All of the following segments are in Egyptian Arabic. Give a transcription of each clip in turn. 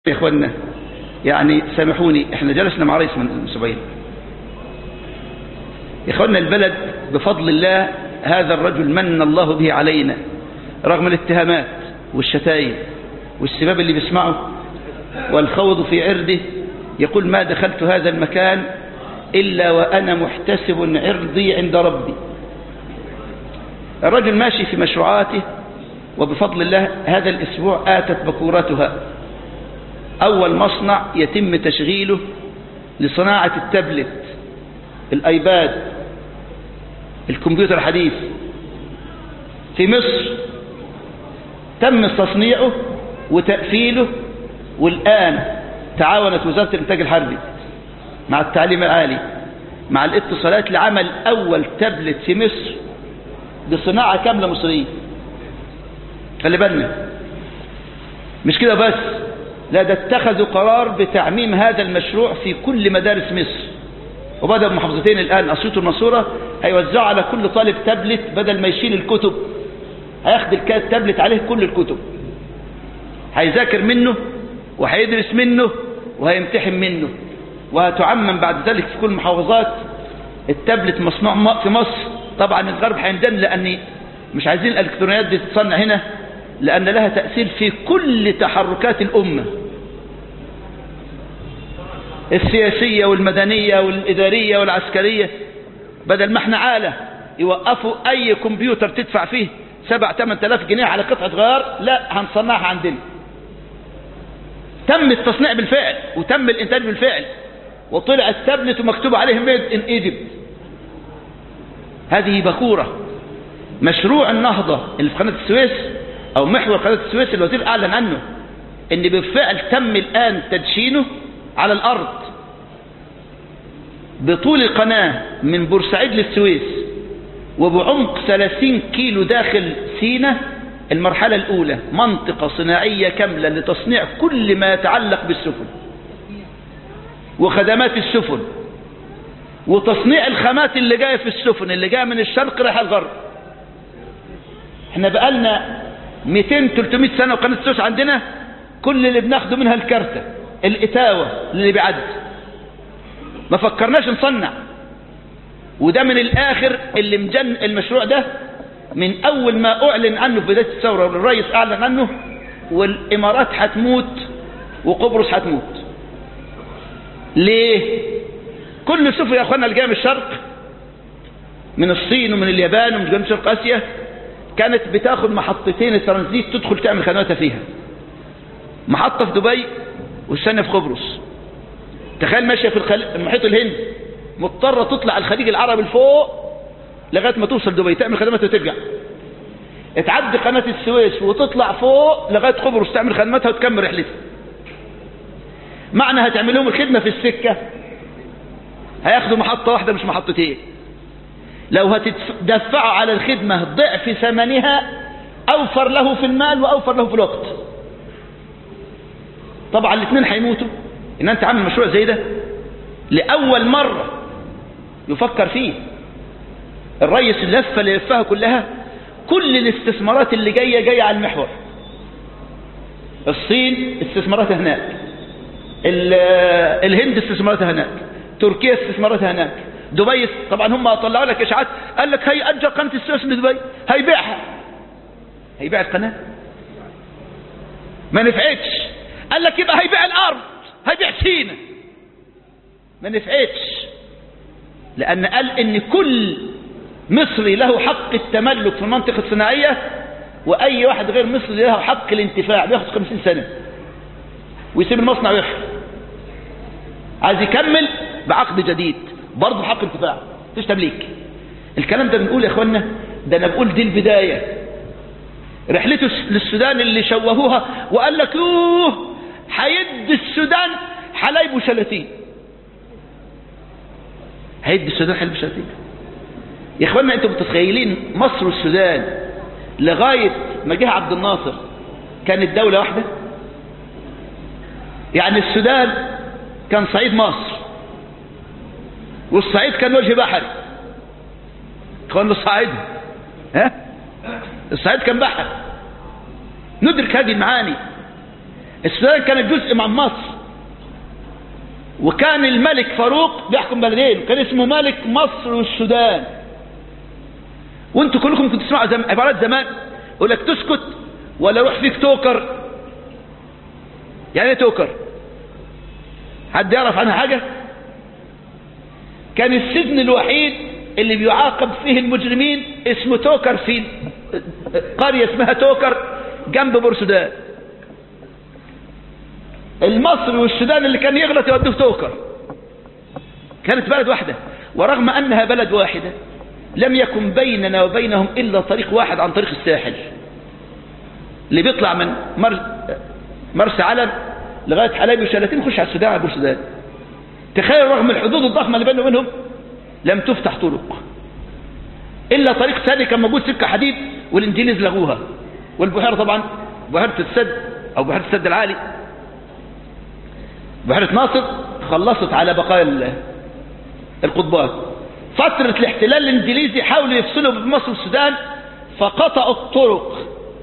يا اخوانا يعني سامحوني احنا جلسنا مع رئيس من اسبوعين يا اخوانا البلد بفضل الله هذا الرجل من الله به علينا رغم الاتهامات والشتايم والسباب اللي بيسمعه والخوض في عرضه يقول ما دخلت هذا المكان إلا وأنا محتسب عرضي عند ربي الرجل ماشي في مشروعاته وبفضل الله هذا الأسبوع آتت بكورتها أول مصنع يتم تشغيله لصناعة التابلت الآيباد الكمبيوتر الحديث في مصر تم تصنيعه وتأفيله والآن تعاونت وزارة الإنتاج الحربي مع التعليم العالي مع الاتصالات لعمل أول تابلت في مصر بصناعة كاملة مصرية خلي بالنا مش كده بس لا ده اتخذوا قرار بتعميم هذا المشروع في كل مدارس مصر وبدأ بمحافظتين الآن أسيوط والمنصورة هيوزعوا على كل طالب تابلت بدل ما يشيل الكتب هياخد التابلت عليه كل الكتب هيذاكر منه وهيدرس منه وهيمتحن منه وهتعمم بعد ذلك في كل المحافظات التابلت مصنوع في مصر طبعا الغرب هيندم لأن مش عايزين الإلكترونيات دي تتصنع هنا لأن لها تأثير في كل تحركات الأمة السياسية والمدنية والإدارية والعسكرية بدل ما احنا عالة يوقفوا أي كمبيوتر تدفع فيه سبع تمن تلاف جنيه على قطعة غيار لا هنصنعها عندنا تم التصنيع بالفعل وتم الإنتاج بالفعل وطلع التابلت ومكتوب عليه ميد ان ايجيبت هذه بكورة مشروع النهضة اللي في قناة السويس او محور قناة السويس الوزير اعلن عنه ان بالفعل تم الان تدشينه على الارض بطول القناة من بورسعيد للسويس وبعمق 30 كيلو داخل سينا المرحلة الأولى منطقة صناعية كاملة لتصنيع كل ما يتعلق بالسفن وخدمات السفن وتصنيع الخامات اللي جاية في السفن اللي جاية من الشرق رايحة الغرب احنا بقالنا 200 300 سنة وقناة السويس عندنا كل اللي بناخده منها الكارتة الإتاوة اللي بيعدي ما فكرناش نصنع وده من الآخر اللي مجن المشروع ده من أول ما أعلن عنه في بداية الثورة والرئيس أعلن عنه والإمارات هتموت وقبرص هتموت ليه كل سفن يا أخوانا اللي جايه من الشرق من الصين ومن اليابان ومن جنوب شرق آسيا كانت بتاخد محطتين الترانزيت تدخل تعمل خدماتها فيها محطة في دبي والثانية في قبرص تخيل ماشية في الخل... المحيط الهندي مضطرة تطلع الخليج العربي لفوق لغاية ما توصل دبي تعمل خدماتها وترجع تعدي قناة السويس وتطلع فوق لغاية قبرص تعمل خدماتها وتكمل رحلتها معنى هتعمل لهم الخدمة في السكة هياخدوا محطة واحدة مش محطتين لو هتدفعوا على الخدمة ضعف ثمنها أوفر له في المال وأوفر له في الوقت طبعا الاثنين هيموتوا ان انت عامل مشروع زي ده لأول مرة يفكر فيه الرئيس اللفة اللي لفها كلها كل الاستثمارات اللي جاية جاية على المحور الصين استثماراتها هناك الهند استثماراتها هناك تركيا استثماراتها هناك دبي طبعا هم طلعوا لك اشاعات قال لك هيأجر قناة السويس لدبي هيبيعها هيبيع القناة ما نفعتش قال لك يبقى هيبيع الارض هيبيع سينا ما نفعتش لان قال ان كل مصري له حق التملك في المنطقة الصناعية واي واحد غير مصري له حق الانتفاع بياخد 50 سنة ويسيب المصنع ويحفر عايز يكمل بعقد جديد برضه حق انتفاع مفيش تمليك الكلام ده بنقول يا اخوانا ده انا بقول دي البداية رحلته للسودان اللي شوهوها وقال لك يوه هيد السودان حلايب وشلاتين هيد السودان حلايب وشلاتين يا اخوانا انتم متخيلين مصر والسودان لغاية ما جه عبد الناصر كانت دولة واحدة يعني السودان كان صعيد مصر والصعيد كان وجه بحري كان الصعيد ها الصعيد كان بحر ندرك هذه المعاني السودان كانت جزء من مصر وكان الملك فاروق بيحكم بلدين وكان اسمه ملك مصر والسودان وانتوا كلكم كنتوا تسمعوا زم... عبارات زمان يقول لك تسكت ولا روح فيك توكر يعني ايه توكر حد يعرف عنها حاجة كان السجن الوحيد اللي بيعاقب فيه المجرمين اسمه توكر في قرية اسمها توكر جنب بورسودان المصري والسودان اللي كان يغلط يودوه توكر كانت بلد واحدة ورغم أنها بلد واحدة لم يكن بيننا وبينهم إلا طريق واحد عن طريق الساحل اللي بيطلع من مر... مرسى علم لغاية حلايب وشلاتين يخش على السودان على السودان تخيل رغم الحدود الضخمة اللي بينه وبينهم لم تفتح طرق إلا طريق ثاني كان موجود سكة حديد والإنجليز لغوها والبحيرة طبعا بحيرة السد أو بحيرة السد العالي بحيرة ناصر خلصت على بقايا القضبان فترة الاحتلال الانجليزي حاولوا يفصلوا بين مصر والسودان فقطعوا الطرق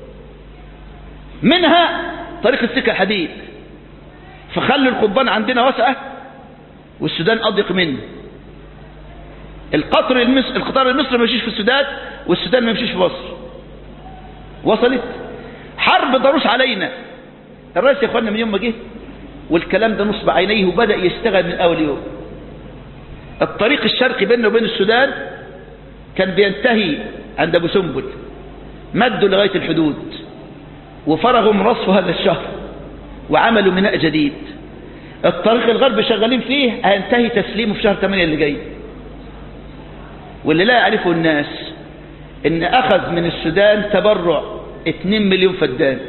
منها طريق السكة الحديد فخلوا القضبان عندنا واسعة والسودان أضيق منه القطر المصر القطار المصري ما يمشيش في السودان والسودان ما يمشيش في مصر وصلت حرب ضروس علينا الرئيس يا اخوانا من يوم ما جه والكلام ده نصب عينيه وبدأ يشتغل من أول يوم الطريق الشرقي بيننا وبين السودان كان بينتهي عند أبو سنبل مدوا لغاية الحدود وفرغوا من رصفه هذا الشهر وعملوا ميناء جديد الطريق الغربي شغالين فيه هينتهي تسليمه في شهر 8 اللي جاي واللي لا يعرفه الناس ان اخذ من السودان تبرع 2 مليون فدان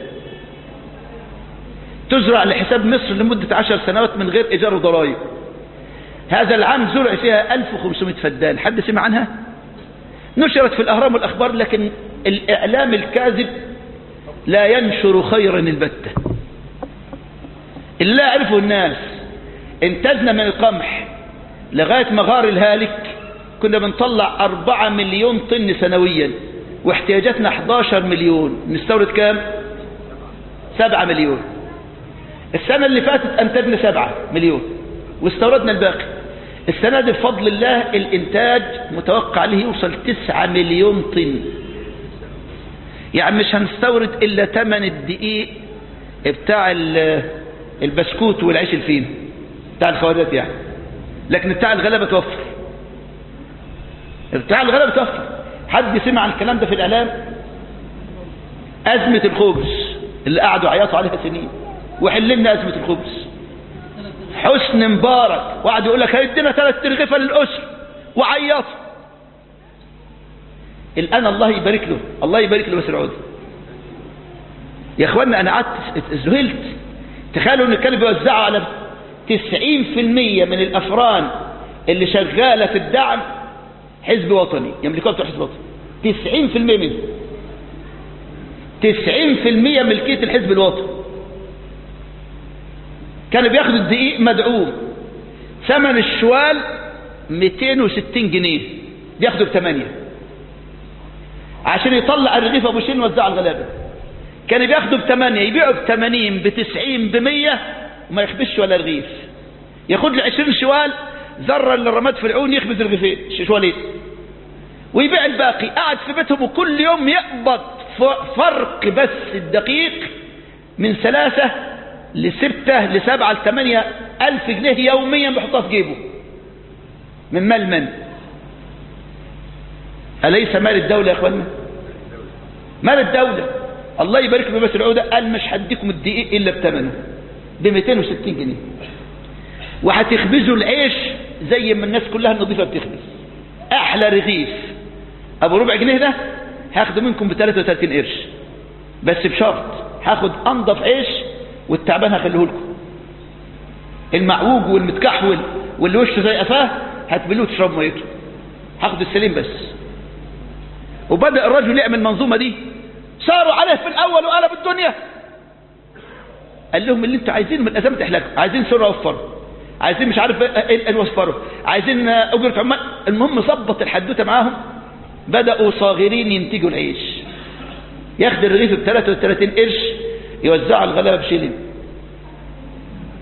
تزرع لحساب مصر لمدة عشر سنوات من غير إيجار وضرائب هذا العام زرع فيها 1500 فدان حد سمع عنها نشرت في الأهرام والأخبار لكن الإعلام الكاذب لا ينشر خيرا البتة اللي لا يعرفه الناس انتجنا من القمح لغاية مغار الهالك كنا بنطلع 4 مليون طن سنويا واحتياجاتنا 11 مليون نستورد كام 7 مليون السنة اللي فاتت أنتجنا سبعة مليون واستوردنا الباقي السنة دي بفضل الله الإنتاج متوقع له يوصل تسعة مليون طن يعني مش هنستورد إلا ثمن الدقيق بتاع البسكوت والعيش الفين بتاع الخواجات يعني لكن بتاع الغلابة توفر بتاع الغلابة توفر حد سمع عن الكلام ده في الإعلام أزمة الخبز اللي قعدوا عياطوا عليها سنين وحل لنا أزمة الخبز حسن مبارك وقعد يقول لك هيدينا ثلاث ترغفة للأسر وعيط الآن الله يبارك له الله يبارك له بس العود يا اخوانا انا قعدت ذهلت تخيلوا ان كانوا بيوزعوا على 90% من الافران اللي شغاله في الدعم حزب وطني يملكوها بتوع حزب وطني 90% منه 90% ملكيه الحزب الوطني كانوا بياخدوا الدقيق مدعوم ثمن الشوال 260 جنيه بياخدوا بثمانية عشان يطلع الرغيف ابو شين وزعه على الغلابه كانوا بياخدوا بثمانية يبيعوا بثمانين بتسعين بمية وما يخبزش ولا رغيف ياخد له 20 شوال ذره اللي رماد في العون يخبز رغيفين شوالين ويبيع الباقي قاعد في بيتهم وكل يوم يقبض فرق بس الدقيق من ثلاثة لستة لسبعة لثمانية ألف جنيه يوميا بيحطها في جيبه من مال من أليس مال الدولة يا أخوانا مال الدولة الله يبارك له بس العودة قال مش هديكم الدقيق إلا بثمنه ب 260 جنيه وهتخبزوا العيش زي ما الناس كلها النظيفة بتخبز أحلى رغيف أبو ربع جنيه ده هاخده منكم ب 33 قرش بس بشرط هاخد أنضف عيش والتعبان هخليه لكم المعوج والمتكحول واللي وشه زي قفاه هتبلوه تشرب ميته هاخد السليم بس وبدأ الرجل يعمل المنظومة دي ساروا عليه في الأول وقلب الدنيا قال لهم اللي انتوا عايزين من الأزمة تحلكوا عايزين سر وفروا عايزين مش عارف ايه نوفروا عايزين أجرة عمال المهم ظبط الحدوته معاهم بدأوا صاغرين ينتجوا العيش ياخد الرغيف ب 33 قرش يوزعه على الغلابه بشيلين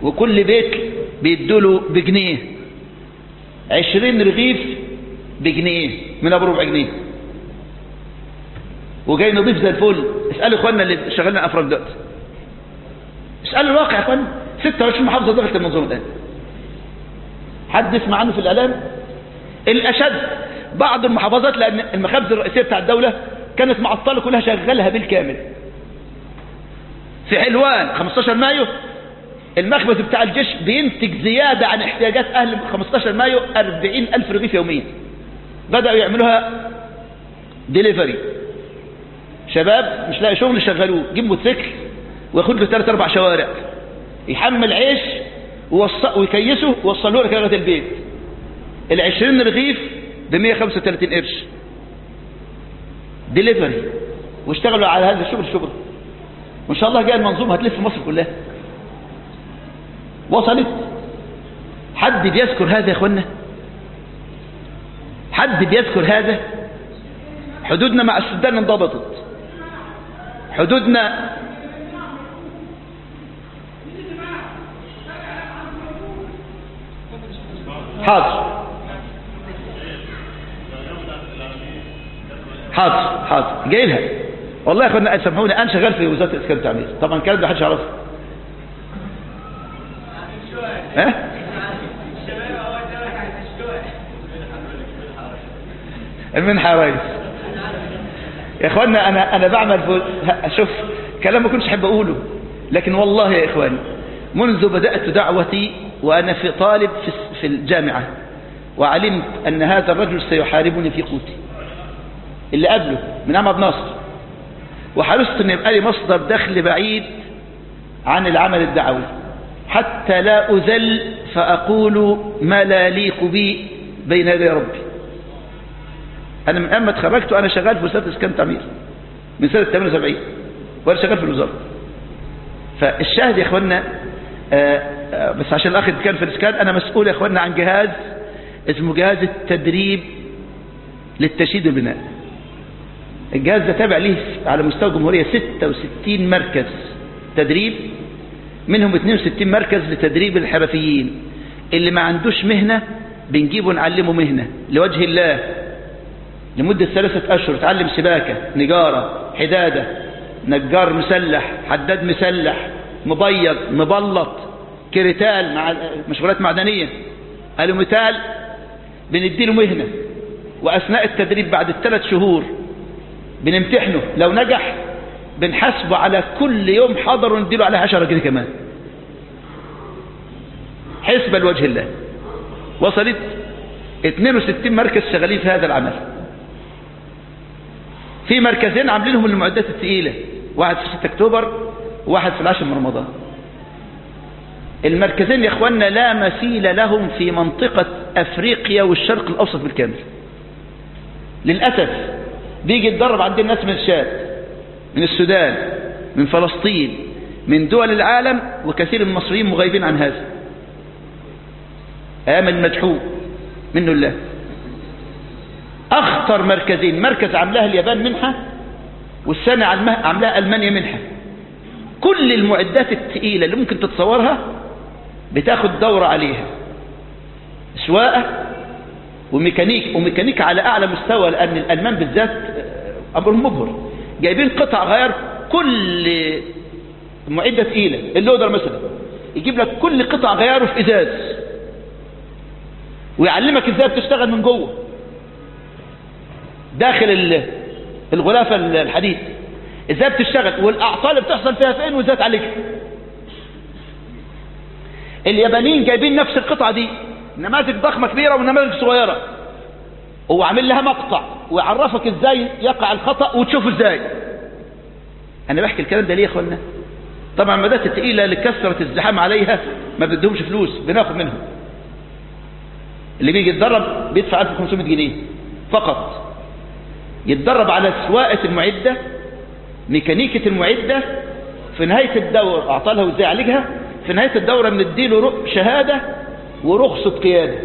وكل بيت بيدوله بجنيه عشرين رغيف بجنيه من ابو ربع جنيه وجاي نضيف زي الفل اسالوا اخواننا اللي شغالين افراد دلوقتي اسالوا الواقع يا اخوان 26 محافظه دخلت المنظومه الان حد يسمع عنه في الاعلام الاشد بعض المحافظات لان المخابز الرئيسيه بتاع الدوله كانت معطله كلها شغالها بالكامل في حلوان 15 مايو المخبز بتاع الجيش بينتج زيادة عن احتياجات أهل 15 مايو 40 ألف رغيف يوميا بدأوا يعملوها ديليفري شباب مش لاقي شغل شغلوه جيب موتوسيكل وياخد له ثلاث اربع شوارع يحمل عيش ووص- ويكيسه ويوصله لك لغايه البيت ال 20 رغيف ب 135 قرش ديليفري واشتغلوا على هذا الشغل شغل وان شاء الله جاء المنظومه هتلف مصر كلها وصلت حد بيذكر هذا يا اخوانا حد بيذكر هذا حدودنا مع السودان انضبطت حدودنا حاضر حاضر حاضر جاي لها والله يا اخوانا سامحوني انا شغال في وزاره الاسكان والتعمير طبعا الكلام ده محدش يعرفه ها المنحة يا ريس يا اخوانا انا انا بعمل في شوف كلام ما كنتش احب اقوله لكن والله يا اخواني منذ بدأت دعوتي وانا في طالب في في الجامعة وعلمت ان هذا الرجل سيحاربني في قوتي اللي قبله من احمد ناصر وحرصت ان يبقى لي مصدر دخل بعيد عن العمل الدعوي حتى لا أذل فأقول ما لا يليق بي بين يدي ربي أنا من أما اتخرجت وأنا شغال في وزارة إسكان تعمير من سنة 78 وأنا شغال في الوزارة فالشاهد يا إخوانا آه، آه، بس عشان الأخ كان في الإسكان أنا مسؤول يا إخوانا عن جهاز اسمه جهاز التدريب للتشييد والبناء الجهاز ده تابع ليه على مستوى الجمهورية 66 مركز تدريب منهم 62 مركز لتدريب الحرفيين اللي ما عندوش مهنة بنجيبه نعلمه مهنة لوجه الله لمدة ثلاثة أشهر تعلم سباكة نجارة حدادة نجار مسلح حداد مسلح مبيض مبلط كريتال مع مشغولات معدنية ألوميتال بنديله مهنة وأثناء التدريب بعد الثلاث شهور بنمتحنه لو نجح بنحاسبه على كل يوم حضر ونديله عليه 10 جنيه كمان حسبة لوجه الله وصلت 62 مركز شغالين في هذا العمل في مركزين عاملينهم للمعدات الثقيلة واحد في 6 اكتوبر وواحد في العاشر من رمضان المركزين يا اخوانا لا مثيل لهم في منطقة افريقيا والشرق الاوسط بالكامل للأسف بيجي يتدرب عند الناس من الشام من السودان من فلسطين من دول العالم وكثير من المصريين مغيبين عن هذا أيام المدحوم منه الله أخطر مركزين مركز عملها اليابان منحة والسنة عملها ألمانيا منحة كل المعدات الثقيلة اللي ممكن تتصورها بتاخد دورة عليها سواقة وميكانيك وميكانيك على أعلى مستوى لأن الألمان بالذات أمرهم مبهر جايبين قطع غيار كل معدة ثقيلة اللودر مثلا يجيب لك كل قطع غياره في إزاز ويعلمك ازاي بتشتغل من جوه داخل الغلاف الحديد ازاي بتشتغل والاعطال اللي بتحصل فيها فين وازاي تعالجها اليابانيين جايبين نفس القطعه دي نماذج ضخمه كبيره ونماذج صغيره هو عامل لها مقطع ويعرفك ازاي يقع الخطا وتشوفه ازاي انا بحكي الكلام ده ليه يا اخوانا طبعا المدات الثقيله اللي كثرت الزحام عليها ما بدهمش فلوس بناخد منهم اللي بيجي يتدرب بيدفع 1500 جنيه فقط يتدرب على سواقة المعدة ميكانيكة المعدة في نهاية الدورة أعطالها وإزاي يعالجها في نهاية الدورة بنديله شهادة ورخصة قيادة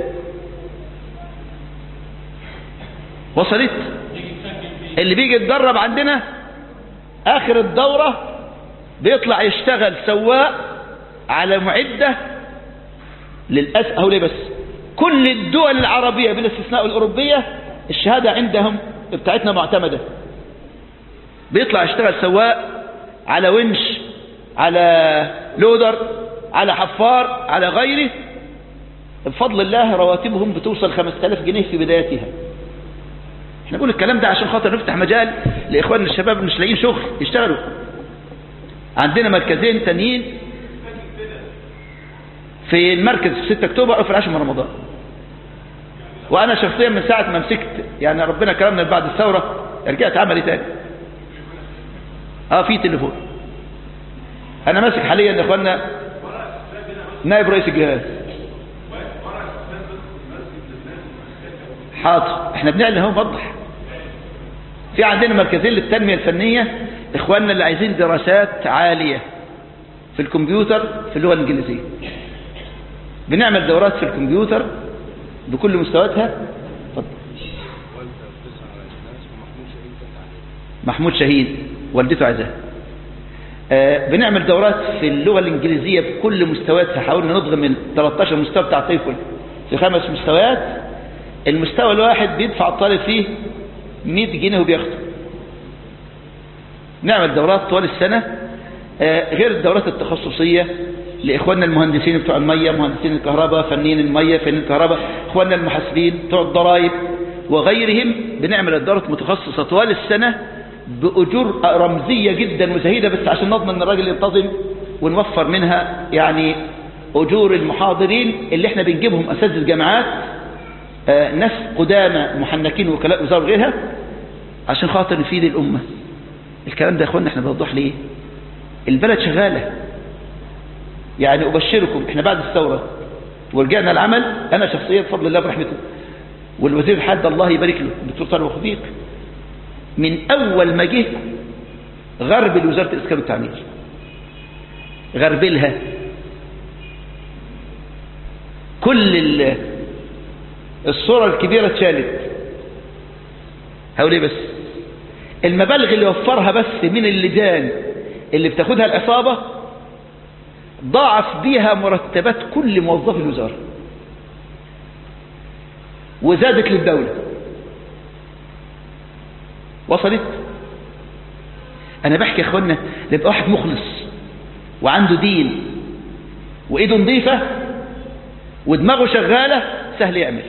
وصلت اللي بيجي يتدرب عندنا آخر الدورة بيطلع يشتغل سواق على معدة للأسف أهو ليه بس كل الدول العربية بالاستثناء الأوروبية الشهادة عندهم بتاعتنا معتمدة بيطلع يشتغل سواق على ونش على لودر على حفار على غيره بفضل الله رواتبهم بتوصل 5000 جنيه في بدايتها احنا بنقول الكلام ده عشان خاطر نفتح مجال لاخواننا الشباب مش لاقيين شغل يشتغلوا عندنا مركزين تانيين في المركز في 6 اكتوبر او في العاشر من رمضان وانا شخصيا من ساعه ما مسكت يعني ربنا كرمنا بعد الثوره رجعت عملي تاني اه في تليفون انا ماسك حاليا يا اخوانا نائب رئيس الجهاز حاضر احنا بنعلن اهو نوضح في عندنا مركزين للتنميه الفنيه اخواننا اللي عايزين دراسات عاليه في الكمبيوتر في اللغه الانجليزيه بنعمل دورات في الكمبيوتر بكل مستوياتها اتفضل محمود شاهين والدته عزاه آه بنعمل دورات في اللغة الإنجليزية بكل مستوياتها حاولنا نضغم ال 13 مستوى بتاع الطفل في خمس مستويات المستوى الواحد بيدفع الطالب فيه 100 جنيه وبياخده نعمل دورات طوال السنة آه غير الدورات التخصصية لإخواننا المهندسين بتوع المية مهندسين الكهرباء فنيين المية فنيين الكهرباء إخواننا المحاسبين بتوع الضرائب وغيرهم بنعمل الدورات متخصصة طوال السنة بأجور رمزية جدا وزهيدة بس عشان نضمن ان الراجل ينتظم ونوفر منها يعني أجور المحاضرين اللي احنا بنجيبهم أساتذة الجامعات آه ناس قدامى محنكين وكلاء وزارة غيرها عشان خاطر نفيد الأمة الكلام ده يا اخوانا احنا بنوضح ليه البلد شغالة يعني أبشركم احنا بعد الثورة ورجعنا العمل أنا شخصيا بفضل الله برحمته والوزير الحاد الله يبارك له الدكتور طارق وخفيق من أول ما جه غرب وزارة الإسكان والتعمير غربلها كل الصورة الكبيرة اتشالت هقول ايه بس المبالغ اللي وفرها بس من اللجان اللي بتاخدها العصابة ضاعف بيها مرتبات كل موظف الوزارة وزادت للدولة وصلت انا بحكي يا اخوانا يبقى واحد مخلص وعنده دين وايده نظيفة ودماغه شغالة سهل يعمل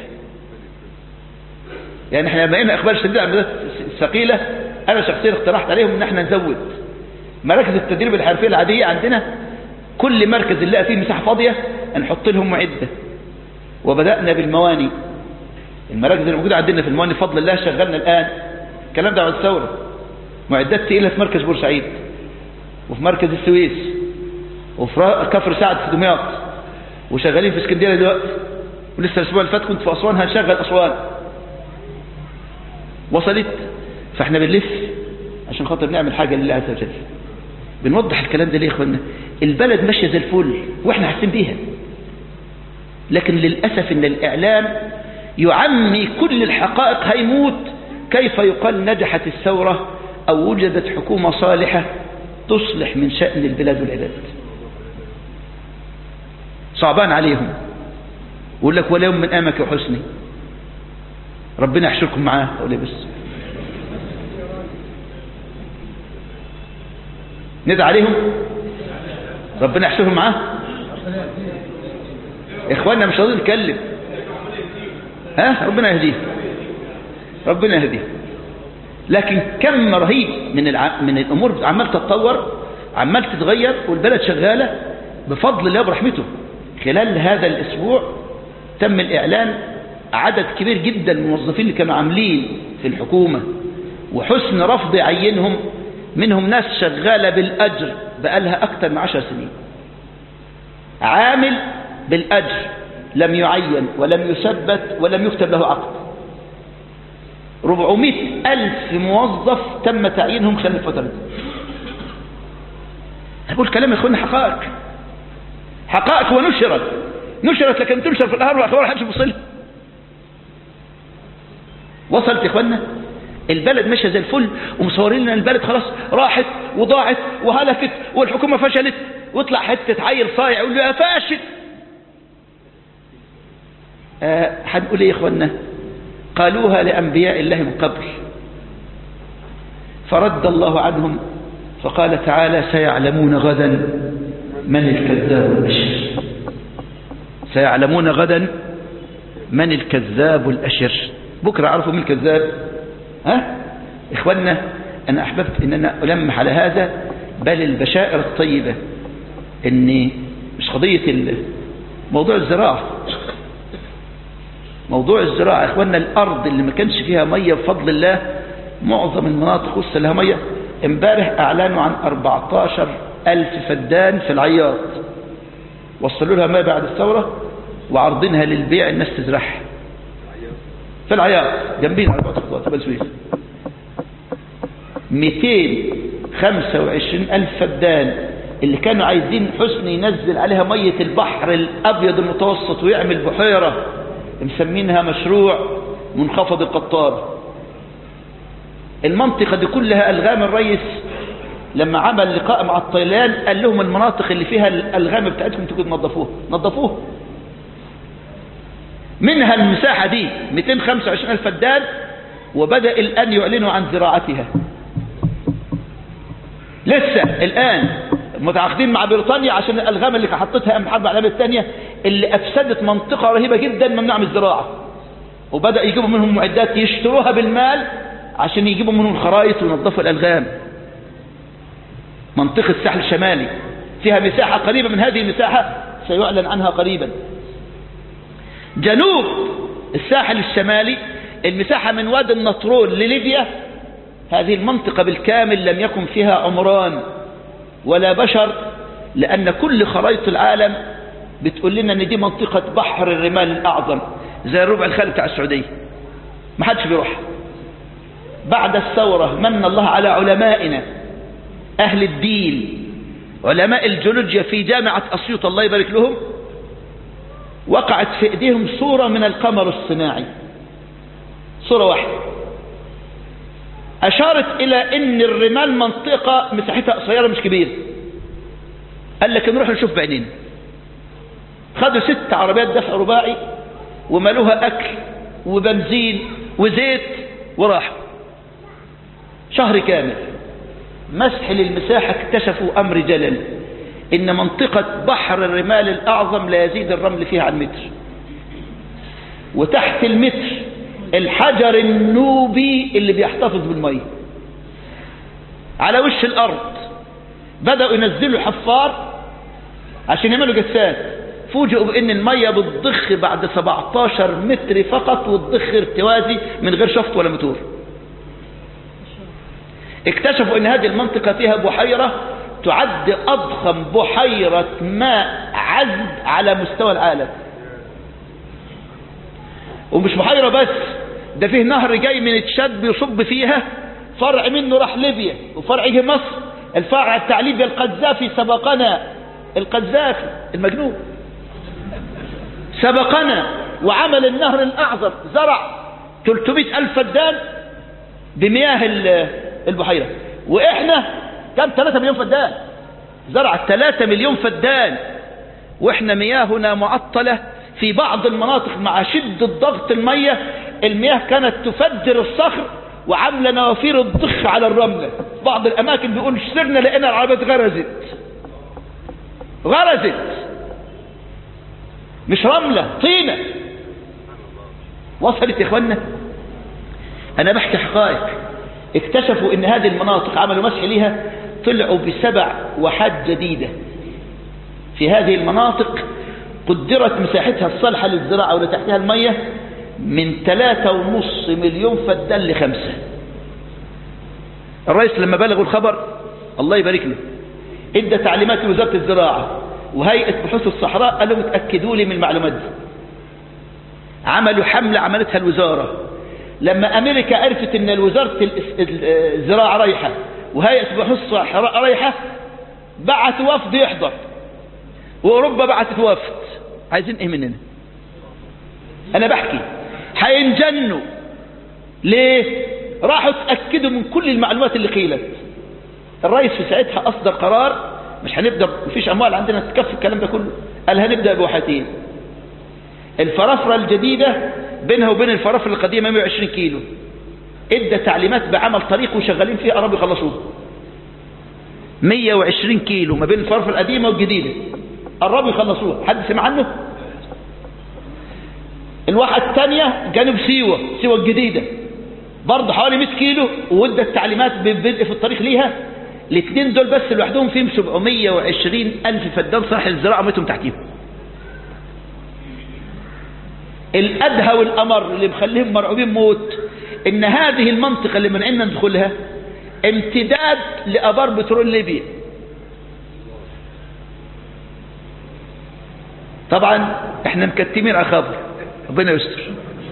يعني احنا لما لقينا اخبار شديدة عن الثقيلة انا شخصيا اقترحت عليهم ان احنا نزود مراكز التدريب الحرفية العادية عندنا كل مركز نلاقي فيه مساحة فاضية نحط لهم معدة وبدأنا بالمواني المراكز اللي موجودة عندنا في المواني بفضل الله شغلنا الآن الكلام ده بعد الثورة معدات تقيلة في مركز بورسعيد وفي مركز السويس وفي كفر سعد في دمياط وشغالين في اسكندريه دلوقتي ولسه الاسبوع اللي فات كنت في اسوان هنشغل اسوان وصلت فاحنا بنلف عشان خاطر نعمل حاجه لله عز وجل بنوضح الكلام ده ليه يا اخوانا البلد ماشيه زي الفل واحنا حاسين بيها لكن للاسف ان الاعلام يعمي كل الحقائق هيموت كيف يقال نجحت الثوره او وجدت حكومه صالحه تصلح من شأن البلاد والعباد صعبان عليهم يقول لك ولا يوم من امك يا حسني ربنا يحشركم معاه اقول بس ندعي عليهم ربنا يحشرهم معاه اخواننا مش راضيين نتكلم ها ربنا يهديه ربنا يهديه لكن كم رهيب من الع... من الامور عمال تتطور عمال تتغير والبلد شغاله بفضل الله برحمته خلال هذا الاسبوع تم الاعلان عدد كبير جدا من الموظفين اللي كانوا عاملين في الحكومه وحسن رفض عينهم منهم ناس شغاله بالاجر بقالها اكثر من عشر سنين عامل بالاجر لم يعين ولم يثبت ولم يكتب له عقد 400 ألف موظف تم تعيينهم خلال الفترة دي أقول كلام يا أخوانا حقائق حقائق ونشرت نشرت لكن تنشر في الأهر والأخبار حدش بصلها وصلت يا أخوانا البلد ماشيه زي الفل ومصورين لنا البلد خلاص راحت وضاعت وهلكت والحكومة فشلت واطلع حتة عيل صايع يقول له يا فاشل آه، هنقول ايه يا اخوانا قالوها لأنبياء الله من قبل فرد الله عنهم فقال تعالى سيعلمون غدا من الكذاب الأشر سيعلمون غدا من الكذاب الأشر بكرة عرفوا من الكذاب ها إخوانا أنا أحببت أن أنا ألمح على هذا بل البشائر الطيبة أن مش قضية موضوع الزراعة موضوع الزراعة إخوانا الأرض اللي ما كانش فيها مية بفضل الله معظم المناطق وصل لها مية امبارح أعلنوا عن 14 ألف فدان في العياط وصلوا لها ماء بعد الثورة وعرضينها للبيع الناس تزرعها في العياط جنبين على بعد خطوات بل سويس 225 ألف فدان اللي كانوا عايزين حسن ينزل عليها مية البحر الأبيض المتوسط ويعمل بحيرة مسمينها مشروع منخفض القطار المنطقة دي كلها ألغام الرئيس لما عمل لقاء مع الطيلان قال لهم المناطق اللي فيها الألغام بتاعتكم تكون تنظفوها نظفوها منها المساحة دي 225 ألف فدان وبدأ الآن يعلنوا عن زراعتها لسه الآن متعاقدين مع بريطانيا عشان الألغام اللي حطتها أم الحرب العالمية الثانية اللي أفسدت منطقة رهيبة جدا ممنوع من الزراعة وبدأ يجيبوا منهم معدات يشتروها بالمال عشان يجيبوا منهم الخرائط وينظفوا الألغام منطقة الساحل الشمالي فيها مساحة قريبة من هذه المساحة سيعلن عنها قريبا جنوب الساحل الشمالي المساحة من وادي النطرون لليبيا هذه المنطقة بالكامل لم يكن فيها عمران ولا بشر لأن كل خرائط العالم بتقول لنا ان دي منطقة بحر الرمال الأعظم زي الربع الخالي بتاع السعودية ما حدش بيروح بعد الثورة من الله على علمائنا أهل الدين علماء الجيولوجيا في جامعة أسيوط الله يبارك لهم وقعت في ايديهم صورة من القمر الصناعي صورة واحدة أشارت إلى أن الرمال منطقة مساحتها قصيرة مش كبيرة قال لك نروح نشوف بعينينا خدوا ست عربيات دفع رباعي وملوها أكل وبنزين وزيت وراحوا شهر كامل مسح للمساحة اكتشفوا أمر جلل إن منطقة بحر الرمال الأعظم لا يزيد الرمل فيها عن متر وتحت المتر الحجر النوبي اللي بيحتفظ بالمية على وش الأرض بدأوا ينزلوا حفار عشان يعملوا جسات فوجئوا بأن المية بتضخ بعد 17 متر فقط وتضخ ارتوازي من غير شفط ولا موتور اكتشفوا ان هذه المنطقة فيها بحيرة تعد أضخم بحيرة ماء عذب على مستوى العالم ومش بحيرة بس ده فيه نهر جاي من تشاد بيصب فيها فرع منه راح ليبيا وفرع جه مصر الفرع بتاع ليبيا القذافي سبقنا القذافي المجنون سبقنا وعمل النهر الأعظم زرع 300 ألف فدان بمياه البحيرة وإحنا كم 3 مليون فدان زرع 3 مليون فدان وإحنا مياهنا معطلة في بعض المناطق مع شدة ضغط المية المياه كانت تفجر الصخر وعاملة نوافير الضخ على الرملة بعض الأماكن بيقول سرنا لقينا العربيات غرزت غرزت مش رملة طينة وصلت يا اخوانا انا بحكي حقائق اكتشفوا ان هذه المناطق عملوا مسح ليها طلعوا بسبع وحات جديدة في هذه المناطق قدرت مساحتها الصالحة للزراعة ولا تحتها المية من ثلاثة ونص مليون فدان لخمسة الرئيس لما بلغوا الخبر الله يبارك له ادى تعليمات لوزارة الزراعة وهيئة بحوث الصحراء قالوا اتأكدوا لي من المعلومات دي عملوا حملة عملتها الوزارة لما أمريكا عرفت ان وزارة الزراعة رايحة وهيئة بحوث الصحراء رايحة بعثوا وفد يحضر وأوروبا بعثت وفد عايزين ايه مننا انا بحكي هينجنوا ليه راحوا اتأكدوا من كل المعلومات اللي قيلت الرئيس في ساعتها اصدر قرار مش هنبدأ مفيش اموال عندنا تكفي الكلام ده كله قال هنبدأ بواحتين الفرافرة الجديدة بينها وبين الفرافرة القديمة 120 كيلو ادى تعليمات بعمل طريق وشغالين فيه قربوا يخلصوه 120 كيلو ما بين الفرافرة القديمة والجديدة قربوا يخلصوها حد سمع عنه الواحد الثانية جانب سيوة سيوة الجديدة برضه حوالي 100 كيلو وادى التعليمات بالبدء في الطريق ليها الاثنين دول بس لوحدهم فيهم 720 ألف فدان صالح الزراعة ميتهم تحتيهم الأدهى والأمر اللي مخليهم مرعوبين موت إن هذه المنطقة اللي منعنا ندخلها امتداد لأبار بترول ليبيا طبعا احنا مكتمين على خبر ربنا يستر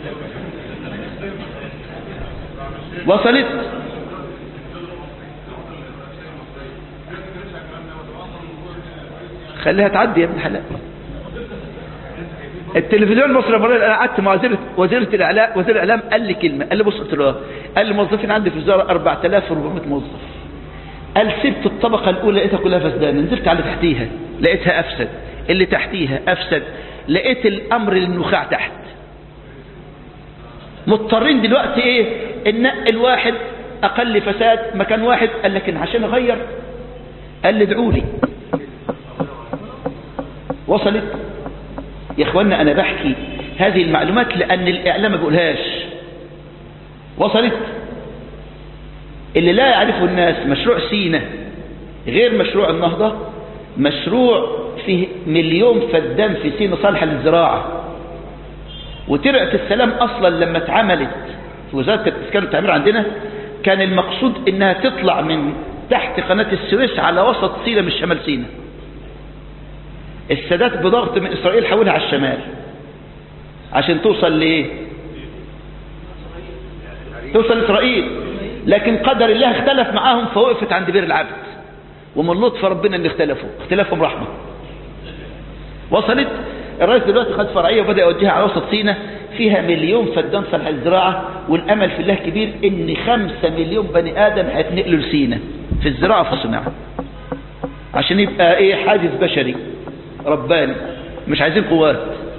وصلت خليها تعدي يا ابن الحلال التلفزيون المصري المرة انا قعدت مع وزيرة وزيرة الاعلام وزير الاعلام قال لي كلمة قال لي بص قلت له قال لي الموظفين عندي في الوزارة 4400 موظف قال سبت الطبقة الاولى لقيتها كلها فسدانة نزلت على تحتيها لقيتها افسد اللي تحتيها افسد لقيت الامر للنخاع تحت مضطرين دلوقتي ايه النقل واحد اقل فساد مكان واحد قال لكن عشان اغير قال لي ادعوا لي وصلت يا اخوانا انا بحكي هذه المعلومات لان الاعلام ما بيقولهاش وصلت اللي لا يعرفه الناس مشروع سينا غير مشروع النهضة مشروع فيه مليون فدان في سينا صالحة للزراعة وترعة السلام اصلا لما اتعملت في وزارة الاسكان والتعمير عندنا كان المقصود انها تطلع من تحت قناة السويس على وسط سينا مش شمال سينا السادات بضغط من اسرائيل حولها على الشمال عشان توصل لايه توصل لاسرائيل لكن قدر الله اختلف معاهم فوقفت عند بير العبد ومن لطف ربنا ان اختلفوا اختلافهم رحمه وصلت الرئيس دلوقتي خد فرعيه وبدا يوجهها على وسط سينا فيها مليون فدان صالح الزراعه والامل في الله كبير ان خمسة مليون بني ادم هيتنقلوا لسينا في الزراعه في الصناعه عشان يبقى ايه حاجز بشري رباني مش عايزين قوات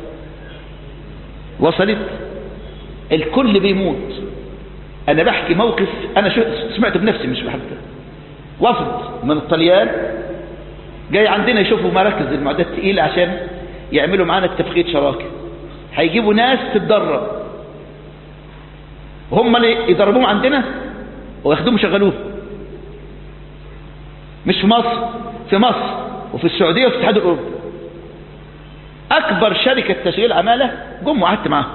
وصلت الكل بيموت انا بحكي موقف انا شو سمعته بنفسي مش بحكي وفد من الطليان جاي عندنا يشوفوا مراكز المعدات الثقيله عشان يعملوا معانا اتفاقيه شراكه هيجيبوا ناس تتدرب هم اللي يدربوهم عندنا وياخدوهم يشغلوه مش في مصر في مصر وفي السعوديه وفي الاتحاد الاوروبي اكبر شركه تشغيل عماله جم وقعدت معاهم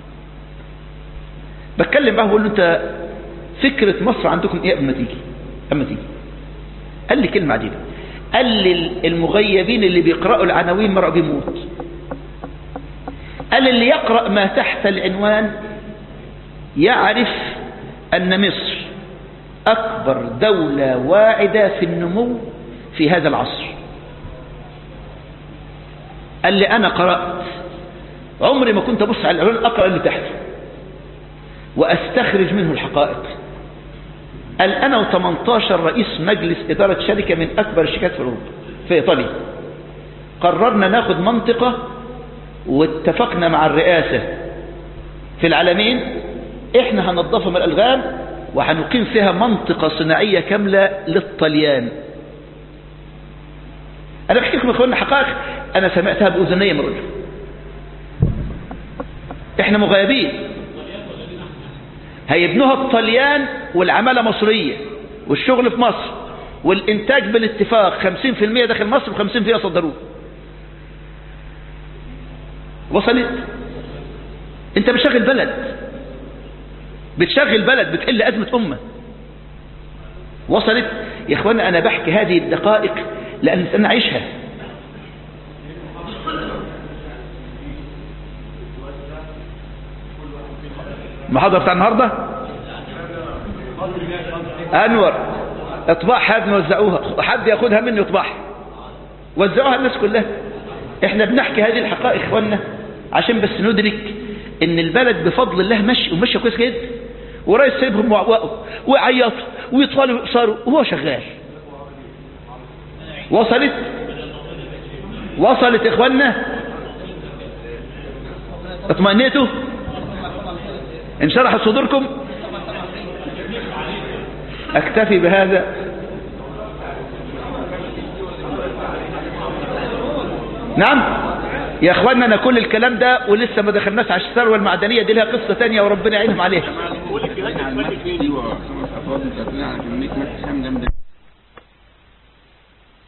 بتكلم معاه بقول له انت فكره مصر عندكم ايه قبل ما تيجي اما تيجي قال لي كلمه عجيبه قال لي المغيبين اللي بيقرأوا العناوين مرة بيموت قال اللي يقرأ ما تحت العنوان يعرف أن مصر أكبر دولة واعدة في النمو في هذا العصر قال لي أنا قرأت عمري ما كنت أبص على العنوان أقرأ اللي تحته وأستخرج منه الحقائق قال أنا و18 رئيس مجلس إدارة شركة من أكبر الشركات في أوروبا في إيطاليا قررنا ناخد منطقة واتفقنا مع الرئاسة في العالمين احنا هنضفها من الألغام وهنقيم فيها منطقة صناعية كاملة للطليان أنا بحكي لكم يا إخواننا حقائق أنا سمعتها بأذنية مرة احنا مغيبين هيبنوها الطليان والعمالة مصرية والشغل في مصر والإنتاج بالاتفاق 50% داخل مصر و50% يصدروه وصلت انت بتشغل بلد بتشغل بلد بتحل أزمة أمة وصلت يا اخوانا أنا بحكي هذه الدقائق لأن أنا عايشها المحاضرة بتاع النهاردة أنور اطباع حد نوزعوها حد ياخدها مني يطبعها وزعوها الناس كلها احنا بنحكي هذه الحقائق اخوانا عشان بس ندرك ان البلد بفضل الله ماشي وماشي كويس جدا ورئيس سايبهم وعوقوا ويعيطوا ويطفلوا ويقصروا وهو شغال وصلت وصلت اخوانا اطمئنيتوا انشرحت صدوركم اكتفي بهذا نعم يا اخوانا انا كل الكلام ده ولسه ما دخلناش على الثروه المعدنيه دي لها قصه تانية وربنا يعينهم عليها كل الكلام ده خمس خطوات متقدمة على كمية مادة خام جامدة